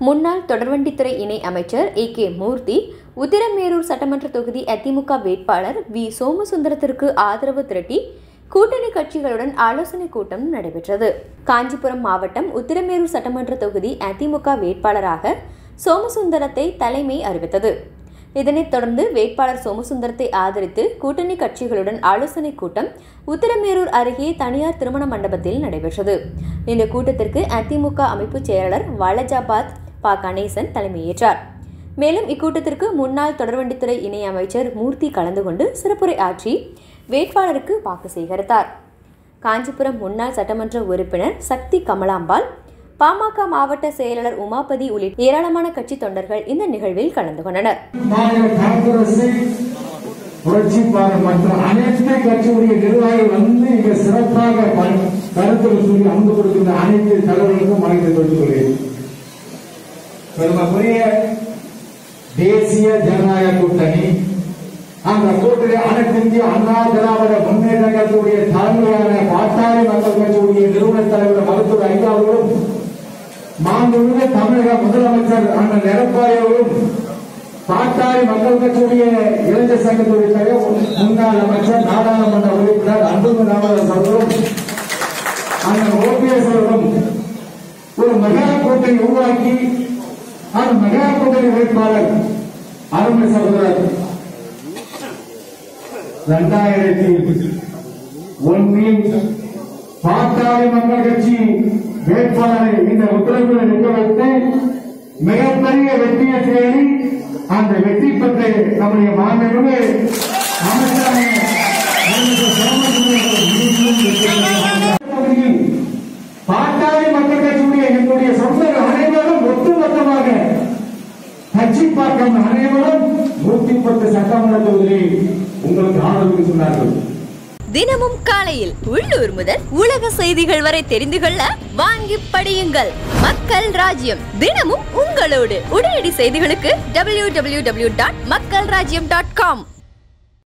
முன்னாள் தொடர்வண்டித்துறை இணை அமைச்சர் ஏ கே மூர்த்தி உத்திரமேரூர் சட்டமன்ற தொகுதி அதிமுக வேட்பாளர் வி சோமசுந்தரத்திற்கு ஆதரவு திரட்டி கூட்டணி கட்சிகளுடன் ஆலோசனை கூட்டம் நடைபெற்றது காஞ்சிபுரம் மாவட்டம் உத்திரமேரூர் சட்டமன்ற தொகுதி அதிமுக வேட்பாளராக சோமசுந்தரத்தை தலைமை அறிவித்தது இதனைத் தொடர்ந்து வேட்பாளர் சோமசுந்தரத்தை ஆதரித்து கூட்டணி கட்சிகளுடன் ஆலோசனை கூட்டம் உத்திரமேரூர் அருகே தனியார் திருமண மண்டபத்தில் நடைபெற்றது இந்த கூட்டத்திற்கு அதிமுக அமைப்பு செயலாளர் வாலஜாபாத் ப கணேசன் தலைமையேற்றார் மேலும் இக்கூட்டத்திற்கு முன்னாள் தொடர்வண்டித்துறை இணை அமைச்சர் மூர்த்தி கலந்து கொண்டு சிறப்புரை ஆற்றி வேட்பாளருக்கு வாக்கு சேகரித்தார் காஞ்சிபுரம் முன்னாள் சட்டமன்ற உறுப்பினர் சக்தி கமலாம்பாள் பாமக மாவட்ட செயலாளர் உமாபதி உள்ளிட்ட ஏராளமான கட்சி தொண்டர்கள் இந்த நிகழ்வில் கலந்து கொண்டனர் மாநில காங்கிரஸ் புரட்சி பாரத் மற்றும் அனைத்து கட்சியுடைய நிர்வாகிகள் வந்து இங்க சிறப்பாக ப- கருத்துக்கள் சொல்லி அங்கு கொடுக்கின்ற அனைத்து தலைவர்களுக்கும் வணக்கத்தை தெரிவித்துக் கொள்கிறேன் பெருமைக்குரிய தேசிய ஜனநாயக கூட்டணி அந்த கூட்டணி அனைத்து இந்திய அண்ணா திராவிட முன்னேற்ற கட்சியுடைய தலைமையான பாட்டாளி மக்கள் கட்சியுடைய நிறுவன தலைவர் மருத்துவர் ஐயா அவர்களும் மாண்புமிகு தமிழக முதலமைச்சர் அண்ணன் எடப்பாடி அவர்களும் பாட்டாளி மக்கள் கட்சியுடைய இளைஞர் சங்கத்துடைய தலைவர் முன்னாள் அமைச்சர் நாடாளுமன்ற உறுப்பினர் அன்புமிகு ராமதாஸ் அவர்களும் அண்ணன் ஓபிஎஸ் அவர்களும் ஒரு மெகா கூட்டணி உருவாக்கி அந்த மெகா கூட்டணி வேட்பாளர் அருமை சகோதரர் இரண்டாயிரத்தி ஒன்றில் பாட்டாளி மக்கள் கட்சி வேட்பாளரை இந்த உத்தரவில் நிற்க வைத்து மிகப்பெரிய வெற்றியை தேடி அந்த வெற்றி பெற்ற நம்முடைய மாண்புமிகு அமைச்சரான அமைச்சர் சோமசுந்தரம் மீண்டும் வெற்றி பெற்றார். பகுதியில் பாட்டாளி மக்கள் கட்சியுடைய எங்களுடைய சொந்தங்கள் அனைவரும் ஒட்டுமொத்தமாக கட்சிப்பாக்கம் அனைவரும் நூத்தி பத்து சட்டமன்ற தொகுதியில் உங்களுக்கு ஆதரவு சொன்னார்கள் தினமும் காலையில் உள்ளூர் முதல் உலக செய்திகள் வரை தெரிந்து கொள்ள வாங்கி படியுங்கள் மக்கள் ராஜ்யம் தினமும் உங்களோடு உடனடி செய்திகளுக்கு டபிள்யூ டபிள்யூ டபிள்யூ டாட் மக்கள் ராஜ்யம் டாட் காம்